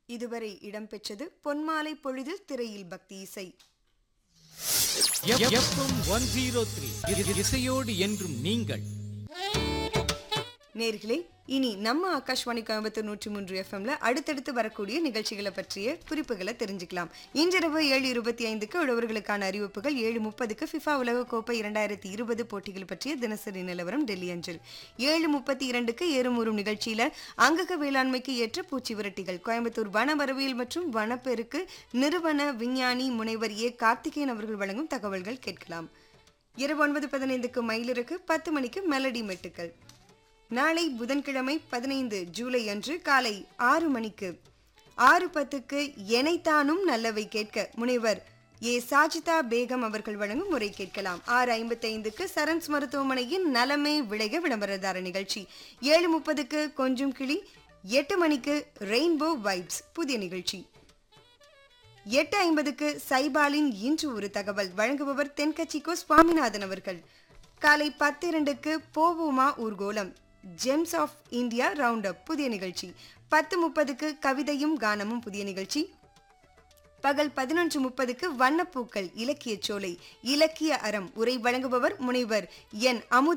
இதுவரை இடம்பெற்றது பொன்மாலை பொழுதில் திரையில் பக்தி இசை எஃப்எம் ஒன் ஜீரோ த்ரீ இசையோடு என்றும் நீங்கள் நேர்களே இனி நம்ம ஆகாஷ்வாணி கோயம்புத்தூர் நூற்றி மூன்று எஃப்எம்ல அடுத்தடுத்து வரக்கூடிய நிகழ்ச்சிகளை பற்றிய குறிப்புகளை தெரிஞ்சுக்கலாம் இன்றிரவு ஏழு இருபத்தி ஐந்துக்கு உழவர்களுக்கான அறிவிப்புகள் ஏழு முப்பதுக்கு ஃபிஃபா உலகக்கோப்பை இரண்டாயிரத்தி இருபது போட்டிகள் பற்றிய தினசரி நிலவரம் டெல்லி அஞ்சல் ஏழு முப்பத்தி இரண்டுக்கு ஏறுமுறும் நிகழ்ச்சியில அங்கக வேளாண்மைக்கு ஏற்ற பூச்சி விரட்டிகள் கோயம்புத்தூர் வன வரவியல் மற்றும் வனப்பெருக்கு நிறுவன விஞ்ஞானி முனைவர் ஏ கார்த்திகேயன் அவர்கள் வழங்கும் தகவல்கள் கேட்கலாம் இரவு ஒன்பது பதினைந்துக்கு மயிலிறக்கு பத்து மணிக்கு மெலடி மெட்டுக்கள் நாளை புதன்கிழமை பதினைந்து ஜூலை அன்று காலை ஆறு மணிக்கு ஆறு பத்துக்கு எனைத்தானும் நல்லவை கேட்க முனைவர் ஏ சாஜிதா பேகம் அவர்கள் வழங்கும் முறை கேட்கலாம் ஆறு ஐம்பத்தைந்துக்கு சரண்ஸ் மருத்துவமனையின் நலமே விளைக விளம்பரதார நிகழ்ச்சி ஏழு முப்பதுக்கு கொஞ்சம் கிளி எட்டு மணிக்கு ரெயின்போ வைப்ஸ் புதிய நிகழ்ச்சி எட்டு ஐம்பதுக்கு சைபாலின் இன்று ஒரு தகவல் வழங்குபவர் தென்கட்சிக்கோ சுவாமிநாதன் அவர்கள் காலை பத்து இரண்டுக்கு போவோமா ஊர்கோலம் gems of India round up புதிய நிகழ்ச்சி பத்து முப்பதுக்கு கவிதையும் கானமும் புதிய நிகழ்ச்சி பகல் பதினொன்று முப்பதுக்கு வண்ணப்பூக்கள் இலக்கிய சோலை இலக்கிய அறம் உரை வழங்குபவர் முனைவர் என் அமுத